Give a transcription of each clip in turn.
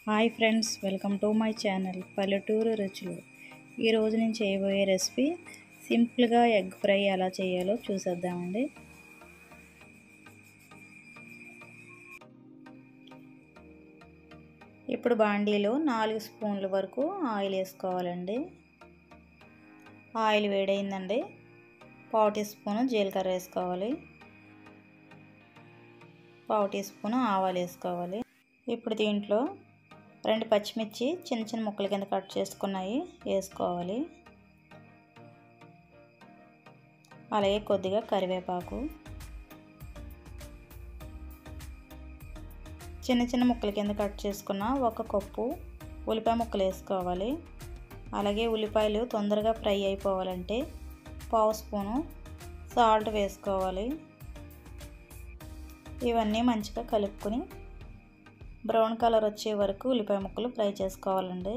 hi friends welcome to my channel పల్లెటూరు రుచులు ఈరోజు నేను చేయబోయే రెసిపీ సింపుల్గా ఎగ్ ఫ్రై ఎలా చేయాలో చూసేద్దామండి ఇప్పుడు బాండీలో నాలుగు స్పూన్ల వరకు ఆయిల్ వేసుకోవాలండి ఆయిల్ వేడైందండి పావు టీ స్పూన్ జీలకర్ర వేసుకోవాలి పావు టీ స్పూన్ ఆవాలు వేసుకోవాలి ఇప్పుడు దీంట్లో రెండు పచ్చిమిర్చి చిన్న చిన్న ముక్కల కింద కట్ చేసుకున్నాయి వేసుకోవాలి అలాగే కొద్దిగా కరివేపాకు చిన్న చిన్న ముక్కల కింద కట్ చేసుకున్న ఒక కప్పు ఉల్లిపాయ ముక్కలు వేసుకోవాలి అలాగే ఉల్లిపాయలు తొందరగా ఫ్రై అయిపోవాలంటే పావు స్పూను సాల్ట్ వేసుకోవాలి ఇవన్నీ మంచిగా కలుపుకొని బ్రౌన్ కలర్ వచ్చే వరకు ఉల్లిపాయ ముక్కలు ఫ్రై చేసుకోవాలండి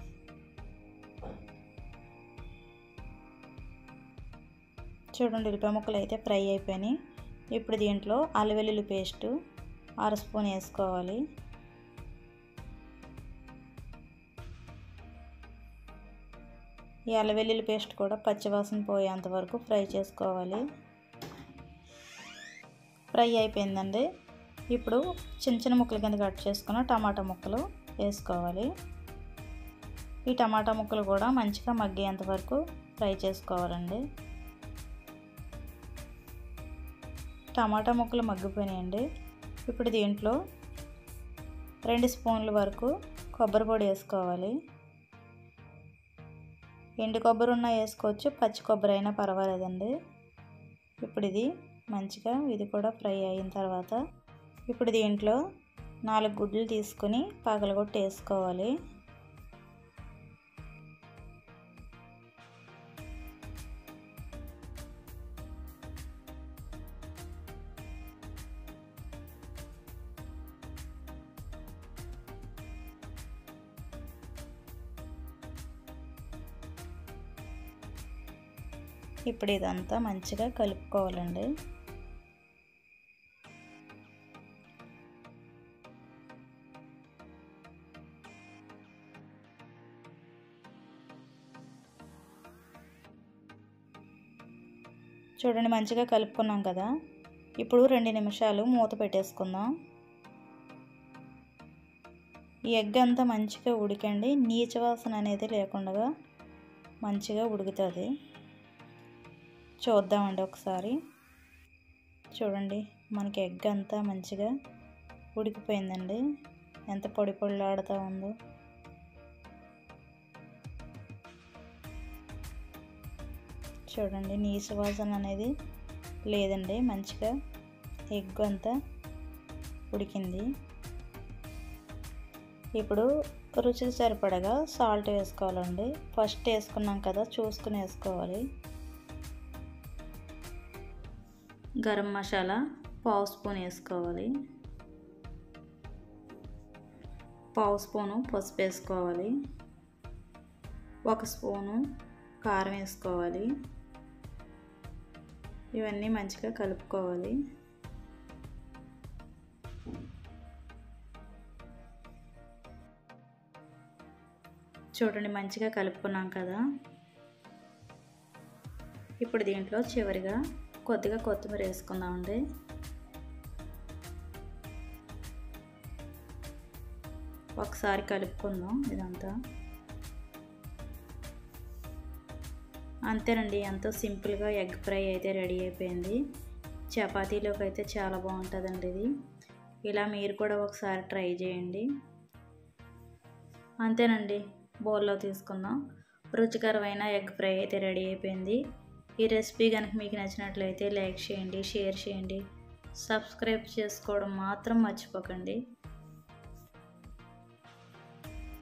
చూడండి ఉల్లిపాయ ముక్కలు అయితే ఫ్రై అయిపోయినాయి ఇప్పుడు దీంట్లో అల్లవెల్లుల్లి పేస్టు అర స్పూన్ వేసుకోవాలి ఈ అల్లవెల్లుల్లి పేస్ట్ కూడా పచ్చివాసన పోయేంత వరకు ఫ్రై చేసుకోవాలి ఫ్రై అయిపోయిందండి ఇప్పుడు చిన్న చిన్న ముక్కల కింద కట్ చేసుకున్న టమాటా ముక్కలు వేసుకోవాలి ఈ టమాటా ముక్కలు కూడా మంచిగా మగ్గేంత వరకు ఫ్రై చేసుకోవాలండి టమాటా ముక్కలు మగ్గిపోయినాయండి ఇప్పుడు దీంట్లో రెండు స్పూన్ల వరకు కొబ్బరి పొడి వేసుకోవాలి ఎండు కొబ్బరి ఉన్నా వేసుకోవచ్చు పచ్చి కొబ్బరి అయినా పర్వాలేదండి ఇప్పుడు ఇది మంచిగా ఇది కూడా ఫ్రై అయిన తర్వాత ఇప్పుడు దీంట్లో నాలుగు గుడ్లు తీసుకొని పగలగొట్టి వేసుకోవాలి ఇప్పుడు ఇదంతా మంచిగా కలుపుకోవాలండి చూడండి మంచిగా కలుపుకున్నాం కదా ఇప్పుడు రెండు నిమిషాలు మూత పెట్టేసుకుందాం ఈ ఎగ్ అంతా మంచిగా ఉడికండి నీచ వాసన అనేది లేకుండా మంచిగా ఉడుకుతుంది చూద్దామండి ఒకసారి చూడండి మనకి ఎగ్ అంతా మంచిగా ఉడికిపోయిందండి ఎంత పొడి పొడిలాడుతూ ఉందో చూడండి నీసు వాసన అనేది లేదండి మంచిగా ఎగ్ అంతా ఉడికింది ఇప్పుడు రుచికి సరిపడగా సాల్ట్ వేసుకోవాలండి ఫస్ట్ వేసుకున్నాం కదా చూసుకుని వేసుకోవాలి గరం మసాలా పావు స్పూన్ వేసుకోవాలి పావు స్పూను పసుపు వేసుకోవాలి ఒక స్పూను కారం వేసుకోవాలి ఇవన్నీ మంచిగా కలుపుకోవాలి చూడండి మంచిగా కలుపుకున్నాం కదా ఇప్పుడు దీంట్లో చివరిగా కొద్దిగా కొత్తిమీర వేసుకుందామండి ఒకసారి కలుపుకుందాం ఇదంతా అంతేనండి ఎంతో సింపుల్గా ఎగ్ ఫ్రై అయితే రెడీ అయిపోయింది చపాతీలోకి అయితే చాలా బాగుంటుందండి ఇది ఇలా మీరు కూడా ఒకసారి ట్రై చేయండి అంతేనండి బౌల్లో తీసుకుందాం రుచికరమైన ఎగ్ ఫ్రై అయితే రెడీ అయిపోయింది ఈ రెసిపీ కనుక మీకు నచ్చినట్లయితే లైక్ చేయండి షేర్ చేయండి సబ్స్క్రైబ్ చేసుకోవడం మాత్రం మర్చిపోకండి